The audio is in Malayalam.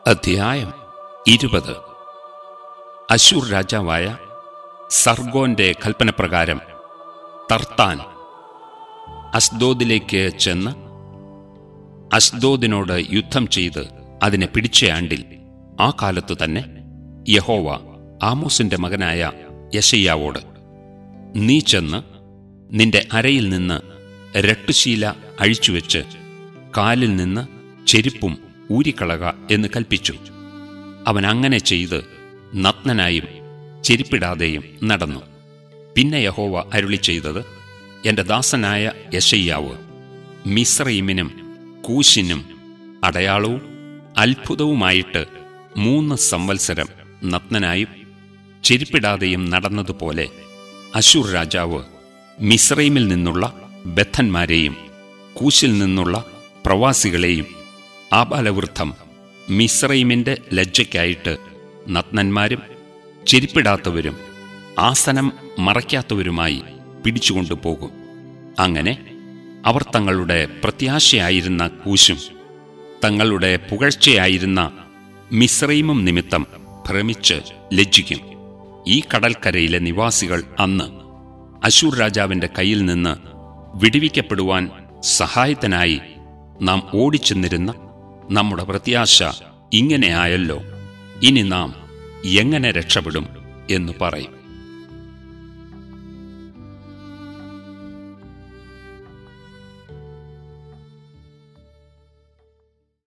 അധ്യായം ഇരുപത് അശൂർ രാജാവായ സർഗോന്റെ കൽപ്പനപ്രകാരം തർത്താൻ അസ്ദോദിലേക്ക് ചെന്ന് അസ്ദോദിനോട് യുദ്ധം ചെയ്ത് അതിനെ പിടിച്ച ആണ്ടിൽ ആ കാലത്തു തന്നെ യഹോവ ആമോസിന്റെ മകനായ യശയ്യാവോട് നീ ചെന്ന് നിന്റെ അരയിൽ നിന്ന് രട്ടുശീല അഴിച്ചുവെച്ച് കാലിൽ നിന്ന് ചെരുപ്പും ഊരിക്കളക എന്ന് കൽപ്പിച്ചു അവൻ അങ്ങനെ ചെയ്ത് നഗ്നനായും ചെരിപ്പിടാതെയും നടന്നു പിന്നെ യഹോവ അരുളി ചെയ്തത് എന്റെ ദാസനായ യശയ്യാവ് മിസ്രൈമിനും കൂശിനും അടയാളവും അത്ഭുതവുമായിട്ട് മൂന്ന് സംവത്സരം നഗ്നനായും ചെരിപ്പിടാതെയും നടന്നതുപോലെ അശൂർ രാജാവ് മിസ്രൈമിൽ നിന്നുള്ള ബദ്ധന്മാരെയും കൂശിൽ നിന്നുള്ള പ്രവാസികളെയും ആബാലവൃദ്ധം മിസ്രൈമിന്റെ ലജ്ജയ്ക്കായിട്ട് നഗ്നന്മാരും ചെരിപ്പിടാത്തവരും ആസനം മറയ്ക്കാത്തവരുമായി പിടിച്ചുകൊണ്ടുപോകും അങ്ങനെ അവർ തങ്ങളുടെ പ്രത്യാശയായിരുന്ന കൂശും തങ്ങളുടെ പുകഴ്ചയായിരുന്ന മിസ്രൈമും നിമിത്തം ഭ്രമിച്ച് ലജ്ജിക്കും ഈ കടൽക്കരയിലെ നിവാസികൾ അന്ന് അശൂർ രാജാവിന്റെ കയ്യിൽ നിന്ന് വിടുവിക്കപ്പെടുവാൻ സഹായത്തിനായി നാം ഓടിച്ചെന്നിരുന്ന നമ്മുടെ പ്രത്യാശ ഇങ്ങനെയായല്ലോ ഇനി നാം എങ്ങനെ രക്ഷപ്പെടും എന്ന് പറയും